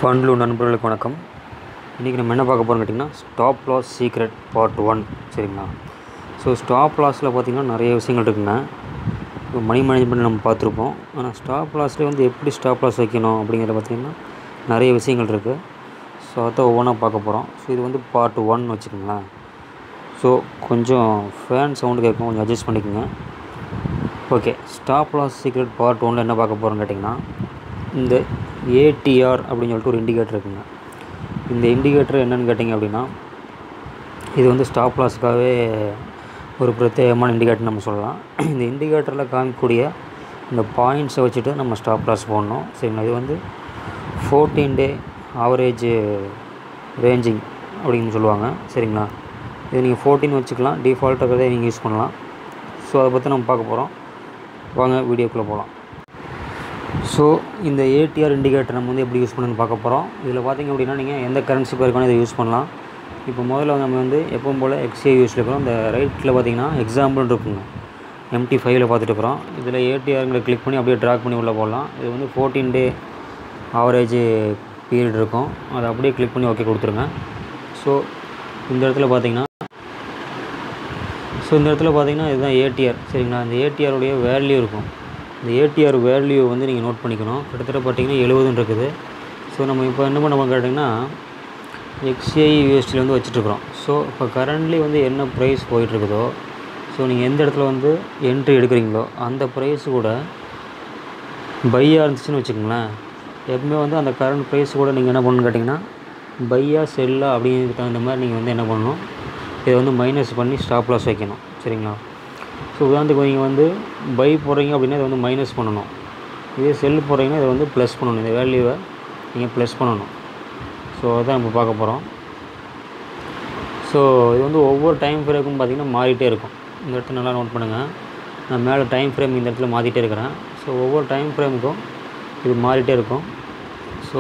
ஃபன்லு நண்பர்களுக்கு வணக்கம் இன்றைக்கி நம்ம என்ன பார்க்க போகிறோம் கேட்டிங்கன்னா stop loss secret part one சரிங்களா ஸோ ஸ்டாப் லாஸில் பார்த்திங்கன்னா நிறைய விஷயங்கள் இருக்குங்க இப்போ மணி மேனேஜ்மெண்ட் நம்ம பார்த்துருப்போம் ஆனால் ஸ்டாப் லாஸ்லேயே வந்து எப்படி ஸ்டாப் லாஸ் வைக்கணும் அப்படிங்கிறத பார்த்திங்கன்னா நிறைய விஷயங்கள் இருக்குது ஸோ அதை ஒவ்வொன்றா பார்க்க போகிறோம் ஸோ இது வந்து பார்ட் ஒன் வச்சுக்கோங்களேன் ஸோ கொஞ்சம் ஃபேன் சவுண்டு கேட்கும் கொஞ்சம் அட்ஜஸ்ட் பண்ணிக்கோங்க okay stop loss secret part ஒன்றில் என்ன பார்க்க போகிறோம்னு கேட்டிங்கன்னா இந்த ஏடிஆர் அப்படின்னு சொல்லிட்டு ஒரு இண்டிகேட்டர் இருக்குங்க இந்த இண்டிகேட்டர் என்னென்னு கேட்டிங்க அப்படின்னா இது வந்து ஸ்டாப் லாஸுக்காகவே ஒரு பிரத்யேகமான இண்டிகேட்டர் நம்ம சொல்லலாம் இந்த இண்டிகேட்டரில் காமிக்கக்கூடிய இந்த பாயிண்ட்ஸை வச்சுட்டு நம்ம ஸ்டாப் லாஸ் போடணும் சரிங்களா இது வந்து ஃபோர்டீன் டே ஆவரேஜ் ரேஞ்சிங் அப்படின்னு சொல்லுவாங்க சரிங்களா இது நீங்கள் ஃபோர்டீன் வச்சுக்கலாம் டிஃபால்ட்டாக நீங்கள் யூஸ் பண்ணலாம் ஸோ அதை பற்றி நம்ம பார்க்க போகிறோம் வாங்க வீடியோக்குள்ளே போகலாம் ஸோ இந்த ஏடிஆர் இண்டிகேட்டர் நம்ம வந்து எப்படி யூஸ் பண்ணணும்னு பார்க்க போகிறோம் இதில் பார்த்திங்க அப்படின்னா நீங்கள் எந்த கரன்சி பேருக்கான இதை யூஸ் பண்ணலாம் இப்போ முதல்ல நம்ம வந்து எப்பவும் போல் எக்ஸ்ஏ யூஸில் இருக்கிறோம் இந்த ரைட்டில் பார்த்திங்கன்னா எக்ஸாம்பிள் இருக்குங்க எம்டி ஃபைவ்ல பார்த்துட்டு இருக்கிறோம் இதில் ஏடிஆருங்களை கிளிக் பண்ணி அப்படியே ட்ராக் பண்ணி உள்ளே போடலாம் இது வந்து ஃபோர்டீன் டே ஆவரேஜ் பீரியட் இருக்கும் அதை அப்படியே கிளிக் பண்ணி ஓகே கொடுத்துருங்க ஸோ இந்த இடத்துல பார்த்தீங்கன்னா ஸோ இந்த இடத்துல பார்த்தீங்கன்னா இதுதான் ஏடிஆர் சரிங்களா இந்த ஏடிஆருடைய வேல்யூ இருக்கும் இந்த ஏடிஆர் வேல்யூ வந்து நீங்கள் நோட் பண்ணிக்கணும் கிட்டத்தட்ட பார்த்தீங்கன்னா எழுபதுன்னு இருக்குது ஸோ நம்ம இப்போ என்ன பண்ண கேட்டிங்கன்னா எக்ஸ்ஐ யூஎஸ்டியில் வந்து வச்சுட்ருக்குறோம் ஸோ இப்போ கரண்ட்லி வந்து என்ன ப்ரைஸ் போயிட்டுருக்குதோ ஸோ நீங்கள் எந்த இடத்துல வந்து என்ட்ரி எடுக்கிறீங்களோ அந்த ப்ரைஸ் கூட பையாக இருந்துச்சுன்னு வச்சுக்கோங்களேன் எப்பவுமே வந்து அந்த கரண்ட் ப்ரைஸ் கூட நீங்கள் என்ன பண்ணணும்னு கேட்டிங்கன்னா பையா செல்லா அப்படிங்கிறதுக்கு தகுந்த மாதிரி நீங்கள் வந்து என்ன பண்ணணும் இதை வந்து மைனஸ் பண்ணி ஸ்டாப் லாஸ் வைக்கணும் சரிங்களா ஸோ உதாரணத்துக்கு நீங்கள் வந்து பை போடுறீங்க அப்படின்னா இதை வந்து மைனஸ் பண்ணணும் இதே செல் போடுறீங்கன்னா இதை வந்து ப்ளஸ் பண்ணணும் இந்த வேல்யூவை நீங்கள் ப்ளஸ் பண்ணணும் ஸோ அதான் இப்போ பார்க்க போகிறோம் ஸோ இது வந்து ஒவ்வொரு டைம் ஃப்ரேமுக்கும் பார்த்திங்கன்னா மாறிட்டே இருக்கும் இந்த இடத்துல நல்லா நோட் பண்ணுங்கள் நான் மேலே டைம் ஃப்ரேம் இந்த இடத்துல மாற்றிட்டே இருக்கிறேன் ஸோ ஒவ்வொரு டைம் ஃப்ரேமுக்கும் இது மாறிட்டே இருக்கும் ஸோ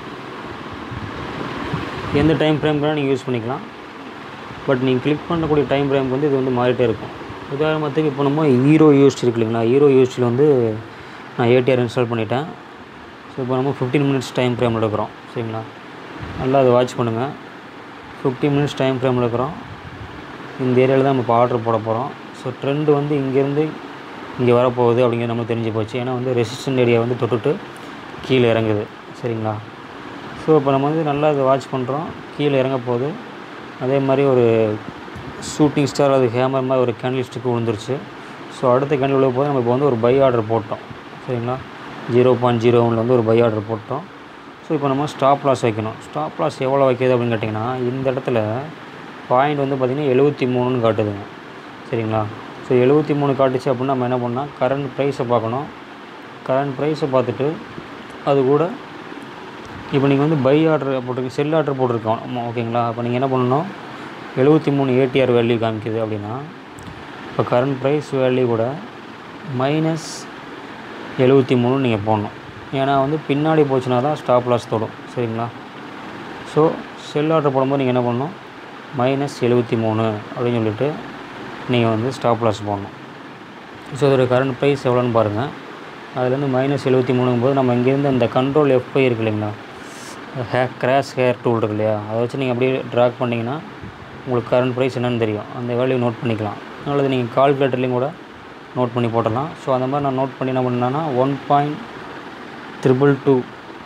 எந்த டைம் ஃப்ரேம்க்கு நீங்கள் யூஸ் பண்ணிக்கலாம் பட் நீங்கள் கிளிக் பண்ணக்கூடிய டைம் ஃப்ரேம்க்கு வந்து இது வந்து மாறிட்டே இருக்கும் உதாரணத்துக்கு இப்போ நம்ம ஹீரோ யூஎஸ்டி இருக்கு இல்லைங்களா ஹீரோ யூஎஸ்டியில் வந்து நான் ஏடிஆர் இன்ஸ்டால் பண்ணிட்டேன் ஸோ இப்போ நம்ம ஃபிஃப்டீன் மினிட்ஸ் டைம் ஃப்ரேம் எடுக்கிறோம் சரிங்களா நல்லா அதை வாட்ச் பண்ணுங்கள் ஃபிஃப்டீன் மினிட்ஸ் டைம் ஃப்ரேம் எடுக்கிறோம் இந்த ஏரியாவில் தான் நம்ம இப்போ ஆர்டர் போட போகிறோம் ஸோ ட்ரெண்டு வந்து இங்கேருந்து இங்கே வரப்போகுது அப்படிங்கிறது நம்மளுக்கு தெரிஞ்சு போச்சு ஏன்னா வந்து ரெசிஸ்டன்ட் ஏரியா வந்து தொட்டுட்டு கீழே இறங்குது சரிங்களா ஸோ இப்போ நம்ம வந்து நல்லா இதை வாட்ச் பண்ணுறோம் கீழே இறங்க போகுது அதே மாதிரி ஒரு ஷூட்டிங் ஸ்டார் அது ஹேமர் மாதிரி ஒரு கேண்டலிஸ்ட்டுக்கு விழுந்துருச்சு ஸோ அடுத்த கேண்டில் உள்ள போது நம்ம இப்போ வந்து ஒரு பை ஆர்டர் போட்டோம் சரிங்களா ஜீரோ பாயிண்ட் ஜீரோ ஒனில் வந்து ஒரு பை ஆர்டர் போட்டோம் ஸோ இப்போ நம்ம ஸ்டாப் லாஸ் வைக்கணும் ஸ்டாப் லாஸ் எவ்வளோ வைக்கிது அப்படின்னு கேட்டிங்கன்னா இந்த இடத்துல பாயிண்ட் வந்து பார்த்திங்கன்னா எழுபத்தி மூணுன்னு காட்டுதுங்க சரிங்களா ஸோ எழுபத்தி மூணு காட்டுச்சு அப்படின்னா நம்ம என்ன பண்ணால் கரண்ட் ப்ரைஸை பார்க்கணும் கரண்ட் ப்ரைஸை பார்த்துட்டு அது கூட இப்போ நீங்கள் வந்து பை ஆர்டர் போட்டிருக்கீங்க செல் ஆர்டர் போட்டிருக்கோம் ஓகேங்களா அப்போ நீங்கள் என்ன பண்ணணும் எழுபத்தி மூணு ஏடிஆர் வேல்யூ காமிக்குது அப்படின்னா இப்போ கரண்ட் ப்ரைஸ் வேல்யூ கூட மைனஸ் எழுபத்தி மூணு நீங்கள் போடணும் ஏன்னா வந்து பின்னாடி போச்சுன்னா தான் ஸ்டாப் லாஸ் தொடும் சரிங்களா ஸோ செல் ஆர்டர் போடும்போது நீங்கள் என்ன பண்ணணும் மைனஸ் எழுபத்தி மூணு அப்படின்னு சொல்லிட்டு நீங்கள் வந்து ஸ்டாப் லாஸ் போடணும் ஸோ அதோடய கரண்ட் ப்ரைஸ் எவ்வளோன்னு பாருங்கள் அதுலேருந்து மைனஸ் எழுபத்தி மூணுங்கும் போது நம்ம இங்கேருந்து அந்த கண்ட்ரோல் எஃப்ஐ இருக்கு இல்லைங்களா ஹே கிராஷ் ஹேர் டூல் இருக்கு இல்லையா அதை வச்சு நீங்கள் அப்படியே ட்ராக் பண்ணிங்கன்னா உங்களுக்கு கரண்ட் ப்ரைஸ் என்னென்னு தெரியும் அந்த வேல்யூ நோட் பண்ணிக்கலாம் அல்லது நீங்கள் கால்குலேட்டர்லேயும் கூட நோட் பண்ணி போடலாம் ஸோ அந்த மாதிரி நான் நோட் பண்ணி என்ன பண்ணேன்னா one point triple two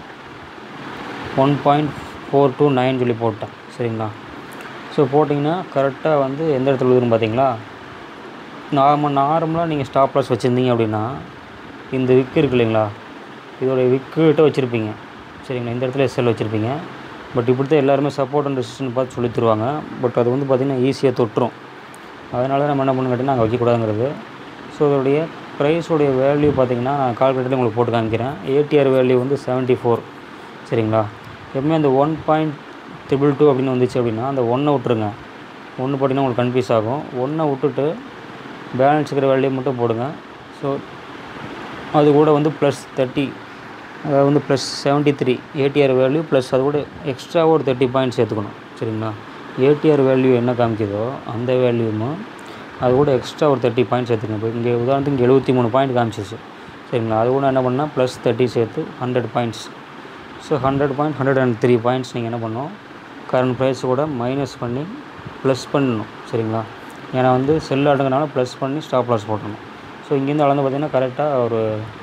one point four two nine சொல்லி போட்டேன் சரிங்களா ஸோ போட்டிங்கன்னா கரெக்டாக வந்து எந்த இடத்துல விழுதுன்னு பார்த்தீங்களா நார்மல் நார்மலாக நீங்கள் ஸ்டாப் லாஸ் வச்சுருந்தீங்க அப்படின்னா இந்த விக்கு இருக்கு இல்லைங்களா இதோடைய விக்கிட்ட வச்சுருப்பீங்க சரிங்களா இந்த இடத்துல எஸ்எல் வச்சுருப்பீங்க பட் இப்படி தான் எல்லாருமே சப்போர்ட் அண்ட் ரெசிஸ்டன் பார்த்து சொல்லி தருவாங்க பட் அது வந்து பார்த்திங்கன்னா ஈஸியாக தொட்டுரும் அதனால நம்ம என்ன பண்ணணும் கேட்டிங்கன்னா அங்கே வைக்கக்கூடாதுங்கிறது ஸோ அதோடைய ப்ரைஸோடைய வேல்யூ பார்த்திங்கன்னா நான் கால்குலேட்டரில் உங்களுக்கு போட்டு காமிக்கிறேன் ஏடிஆர் வேல்யூ வந்து செவன்ட்டி ஃபோர் சரிங்களா எப்பவுமே அந்த ஒன் பாயிண்ட் ட்ரிபிள் டூ அப்படின்னு வந்துச்சு அப்படின்னா அந்த ஒன்றை விட்டுருங்க ஒன்று பார்த்தீங்கன்னா உங்களுக்கு கன்ஃபியூஸ் ஆகும் ஒன்றை விட்டுட்டு பேலன்ஸ் இருக்கிற வேல்யூ மட்டும் போடுங்க ஸோ அது கூட வந்து ப்ளஸ் தேர்ட்டி அதாவது வந்து plus seventy three ATR value plus அது கூட எக்ஸ்ட்ராவாக ஒரு தேர்ட்டி பாயிண்ட் சேர்த்துக்கணும் சரிங்களா ஏடிஆர் வேல்யூ என்ன காமிக்குதோ அந்த வேல்யூமும் அது கூட எக்ஸ்ட்ரா ஒரு தேர்ட்டி பாயிண்ட் சேர்த்துக்கணும் இப்போ இங்கே உதாரணத்துக்கு இங்கே எழுபத்தி மூணு பாயிண்ட் காமிச்சிச்சு சரிங்களா அது கூட என்ன பண்ணால் ப்ளஸ் தேர்ட்டி சேர்த்து hundred points so hundred point hundred and three points நீங்கள் என்ன பண்ணணும் கரண்ட் ப்ரைஸ் கூட மைனஸ் பண்ணி ப்ளஸ் பண்ணணும் சரிங்களா ஏன்னா வந்து செல் அடங்குனால ப்ளஸ் பண்ணி ஸ்டாப் லாஸ் போட்டணும் ஸோ இங்கேருந்து அளந்து பார்த்தீங்கன்னா கரெக்டாக ஒரு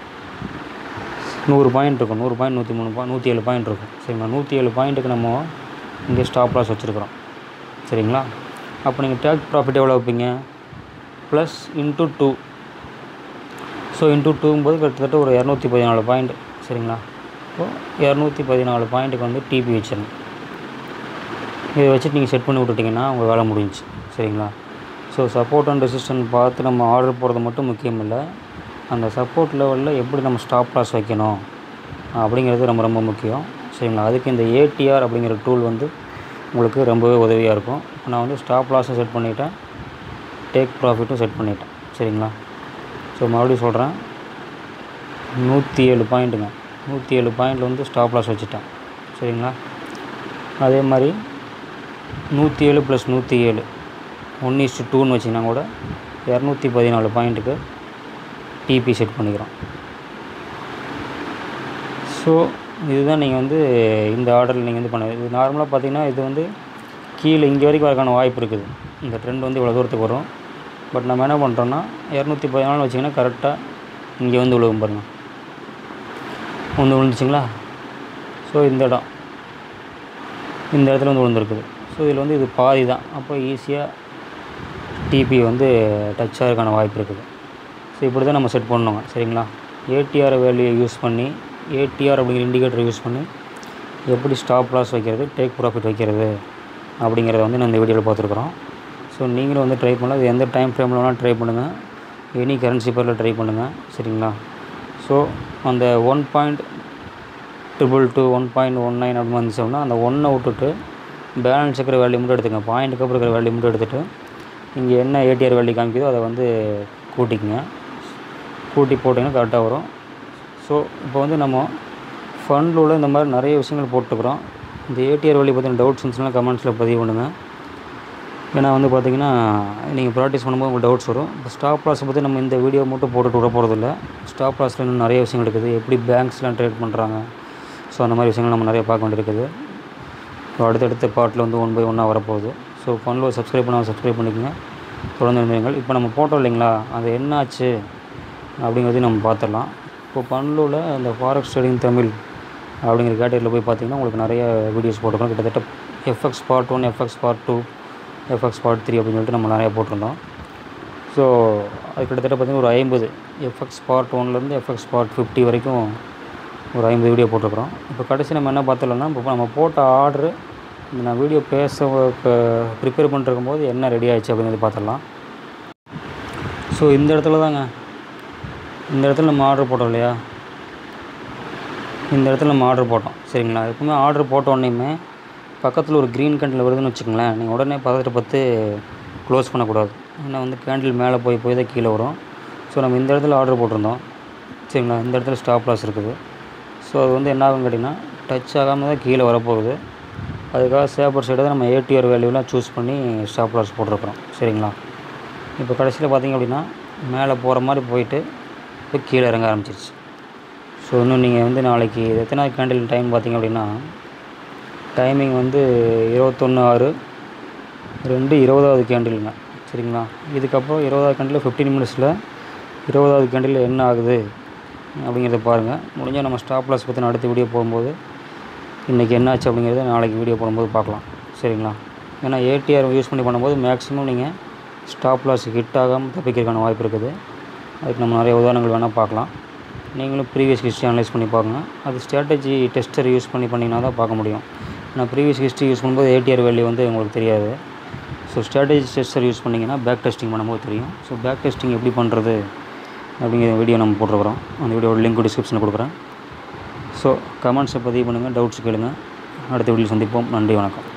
நூறு பாயிண்ட் இருக்கும் நூறு பாயிண்ட் நூற்றி மூணு பாயிண்ட் நூற்றி ஏழு பாயிண்ட் இருக்கும் சரிங்களா நூற்றி ஏழு பாயிண்ட்டுக்கு நம்ம இங்கே ஸ்டாப் லாஸ் வச்சுருக்குறோம் சரிங்களா அப்போ நீங்கள் டேக் ப்ராஃபிட் எவ்வளோ வைப்பீங்க plus into two so into டூங்கும்போது கிட்டத்தட்ட ஒரு இரநூத்தி பதினாலு பாயிண்ட் சரிங்களா ஸோ இரநூத்தி பதினாலு பாயிண்ட்டுக்கு வந்து டிபி வச்சிடணும் இதை வச்சுட்டு நீங்கள் செட் பண்ணி விட்டுட்டிங்கன்னா உங்கள் வேலை முடிஞ்சுச்சு சரிங்களா ஸோ சப்போர்ட் அண்ட் ரெசிஸ்டன்ட் பார்த்து நம்ம ஆர்டர் போடுறது மட்டும் முக்கியம் இல்லை அந்த சப்போர்ட் லெவலில் எப்படி நம்ம ஸ்டாப் லாஸ் வைக்கணும் அப்படிங்கிறது ரொம்ப ரொம்ப முக்கியம் சரிங்களா அதுக்கு இந்த ஏடிஆர் அப்படிங்கிற டூல் வந்து உங்களுக்கு ரொம்பவே உதவியாக இருக்கும் இப்போ நான் வந்து ஸ்டாப் லாஸும் செட் பண்ணிட்டேன் டேக் ப்ராஃபிட்டும் செட் பண்ணிட்டேன் சரிங்களா ஸோ மறுபடியும் சொல்கிறேன் நூற்றி ஏழு பாயிண்ட்டுங்க நூற்றி ஏழு பாயிண்டில் வந்து ஸ்டாப் லாஸ் வச்சுட்டேன் சரிங்களா அதே மாதிரி நூற்றி ஏழு ப்ளஸ் நூற்றி ஏழு ஒன் இஸ்ட்டு டூன்னு வச்சிங்கன்னா கூட இரநூத்தி பதினாலு பாயிண்ட்டுக்கு டிபி செட் பண்ணிக்கிறோம் ஸோ இதுதான் நீங்கள் வந்து இந்த ஆர்டரில் நீங்கள் வந்து பண்ண இது நார்மலாக பார்த்தீங்கன்னா இது வந்து கீழே இங்கே வரைக்கும் வரக்கான வாய்ப்பு இருக்குது இந்த ட்ரெண்ட் வந்து இவ்வளோ தூரத்துக்கு வரும் பட் நம்ம என்ன பண்ணுறோன்னா இரநூத்தி பதினாலு வச்சிங்கன்னா கரெக்டாக இங்கே வந்து விழுகும் பாருங்க வந்து விழுந்துச்சிங்களா ஸோ இந்த இடம் இந்த இடத்துல வந்து விழுந்துருக்குது ஸோ இதில் வந்து இது பாதி தான் அப்போ ஈஸியாக டிபி வந்து டச் ஆகிறதுக்கான வாய்ப்பு இருக்குது ஸோ இப்படி தான் நம்ம செட் பண்ணோங்க சரிங்களா ஏடிஆர் வேல்யூயை யூஸ் பண்ணி ஏடிஆர் அப்படிங்கிற இண்டிகேட்டர் யூஸ் பண்ணி எப்படி ஸ்டாப் லாஸ் வைக்கிறது டேக் ப்ராஃபிட் வைக்கிறது அப்படிங்கிறத வந்து நான் இந்த வீடியோவில் பார்த்துருக்குறோம் ஸோ நீங்களும் வந்து ட்ரை பண்ணலாம் இது எந்த டைம் ஃப்ரேமில் வேணால் ட்ரை பண்ணுங்கள் எனி கரன்சி பேரில் ட்ரை பண்ணுங்கள் சரிங்களா ஸோ அந்த one point triple two one point one nine அப்படின்னு வந்துச்சோம்னா அந்த ஒன்றை விட்டுட்டு பேலன்ஸ் இருக்கிற வேல்யூ மட்டும் எடுத்துங்க பாயிண்ட்டுக்கு அப்புறம் இருக்கிற வேல்யூ மட்டும் எடுத்துகிட்டு இங்கே என்ன ஏடிஆர் வேல்யூ காமிக்குதோ அதை வந்து கூட்டிக்கங்க கூட்டி போட்டிங்கன்னா கரெக்டாக வரும் ஸோ இப்போ வந்து நம்ம ஃபண்டில் உள்ள இந்த மாதிரி நிறைய விஷயங்கள் போட்டுக்கிறோம் இந்த ஏடிஆர் வேல்யூ பற்றின டவுட்ஸ் இருந்துச்சுன்னா கமெண்ட்ஸில் பதிவு பண்ணுங்கள் ஏன்னா வந்து பார்த்தீங்கன்னா நீங்கள் ப்ராக்டிஸ் பண்ணும்போது உங்களுக்கு டவுட்ஸ் வரும் இப்போ ஸ்டாப் லாஸை பற்றி நம்ம இந்த வீடியோ மட்டும் போட்டுட்டு விட போகிறதில்ல ஸ்டாப் லாஸில் இன்னும் நிறைய விஷயங்கள் இருக்குது எப்படி பேங்க்ஸ்லாம் ட்ரேட் பண்ணுறாங்க ஸோ அந்த மாதிரி விஷயங்கள் நம்ம நிறைய பார்க்க வேண்டியிருக்குது ஸோ அடுத்தடுத்த பார்ட்டில் வந்து ஒன் பை ஒன்னாக வரப்போகுது ஸோ ஃபண்டில் சப்ஸ்கிரைப் பண்ணால் சப்ஸ்கிரைப் பண்ணிக்கோங்க தொடர்ந்து இருந்தீங்கள் இப்போ நம்ம போட்டோம் இல்லைங்களா அது என்னாச்சு அப்படிங்கிறதையும் நம்ம பார்த்துடலாம் இப்போ பண்லூரில் அந்த ஃபாரெக்ஸ் ட்ரேடிங் தமிழ் அப்படிங்கிற கேட்டகரியில் போய் பார்த்தீங்கன்னா உங்களுக்கு நிறைய வீடியோஸ் போட்டிருக்கோம் கிட்டத்தட்ட FX part one FX part two FX part three அப்படின்னு சொல்லிட்டு நம்ம நிறையா போட்டிருந்தோம் ஸோ அது கிட்டத்தட்ட பார்த்திங்கன்னா ஒரு ஐம்பது எஃப்எக்ஸ் பார்ட் ஒன்லேருந்து எஃப்எக்ஸ் பார்ட் ஃபிஃப்டி வரைக்கும் ஒரு ஐம்பது வீடியோ போட்டிருக்கிறோம் இப்போ கடைசி நம்ம என்ன பார்த்துடலாம்னா இப்போ நம்ம போட்ட ஆர்டரு இந்த நான் வீடியோ பேச ப்ரிப்பேர் பண்ணிருக்கும் போது என்ன ரெடி ஆயிடுச்சு அப்படிங்கிறது பார்த்துடலாம் ஸோ இந்த இடத்துல தாங்க இந்த இடத்துல நம்ம ஆர்டர் போட்டோம் இல்லையா இந்த இடத்துல நம்ம ஆர்டர் போட்டோம் சரிங்களா எப்பவுமே ஆர்டர் போட்ட உடனேயுமே பக்கத்தில் ஒரு க்ரீன் கேண்டில் வருதுன்னு வச்சுக்கோங்களேன் நீங்கள் உடனே பக்கத்தில் பார்த்து க்ளோஸ் பண்ணக்கூடாது ஏன்னா வந்து கேண்டில் மேலே போய் போய் தான் கீழே வரும் ஸோ நம்ம இந்த இடத்துல ஆர்டர் போட்டிருந்தோம் சரிங்களா இந்த இடத்துல ஸ்டாப் லாஸ் இருக்குது ஸோ அது வந்து என்ன ஆகும் கேட்டிங்கன்னா டச் ஆகாமல் தான் கீழே வரப்போகுது அதுக்காக சேப்பர் சைடு தான் நம்ம ஏடிஆர் வேல்யூலாம் சூஸ் பண்ணி ஸ்டாப் லாஸ் போட்டிருக்கிறோம் சரிங்களா இப்போ கடைசியில் பார்த்திங்க அப்படின்னா மேலே போகிற மாதிரி போயிட்டு இப்போ கீழே இறங்க ஆரம்பிச்சிருச்சு ஸோ இன்னும் நீங்கள் வந்து நாளைக்கு எத்தனை கேண்டில் டைம் பார்த்தீங்க அப்படின்னா டைமிங் வந்து இருபத்தொன்று ஆறு ரெண்டு இருபதாவது கேண்டிலுங்க சரிங்களா இதுக்கப்புறம் இருபதாவது கேண்டில் ஃபிஃப்டீன் மினிட்ஸில் இருபதாவது கேண்டில் என்ன ஆகுது அப்படிங்கிறத பாருங்கள் முடிஞ்சால் நம்ம ஸ்டாப் லாஸ் பற்றின அடுத்த வீடியோ போகும்போது இன்றைக்கி என்னாச்சு அப்படிங்கிறத நாளைக்கு வீடியோ போடும்போது பார்க்கலாம் சரிங்களா ஏன்னா ஏடிஆர் யூஸ் பண்ணி பண்ணும்போது மேக்ஸிமம் நீங்கள் ஸ்டாப் லாஸ் ஹிட் ஆகாமல் தப்பிக்கிறதுக்கான வாய்ப்பு இருக்குது அதுக்கு நம்ம நிறைய உதாரணங்கள் வேணால் பார்க்கலாம் நீங்களும் ப்ரீவியஸ் ஹிஸ்ட்ரி அனலைஸ் பண்ணி பாருங்க அது ஸ்ட்ராட்டஜி டெஸ்டர் யூஸ் பண்ணி பண்ணிங்கன்னா தான் பார்க்க முடியும் நான் ப்ரீவியஸ் ஹிஸ்ட்ரி யூஸ் பண்ணும்போது ஏடிஆர் வேல்யூ வந்து உங்களுக்கு தெரியாது ஸோ ஸ்ட்ராட்டஜி டெஸ்டர் யூஸ் பண்ணிங்கன்னா பேக் டெஸ்டிங் பண்ணும்போது தெரியும் ஸோ பேக் டெஸ்டிங் எப்படி பண்ணுறது அப்படிங்கிற வீடியோ நம்ம போட்டிருக்கிறோம் அந்த வீடியோட லிங்க் டிஸ்கிரிப்ஷனில் கொடுக்குறேன் ஸோ கமெண்ட்ஸை பதிவு பண்ணுங்கள் டவுட்ஸ் கேளுங்க அடுத்த வீடியோ சந்திப்போம் நன்றி வணக்கம்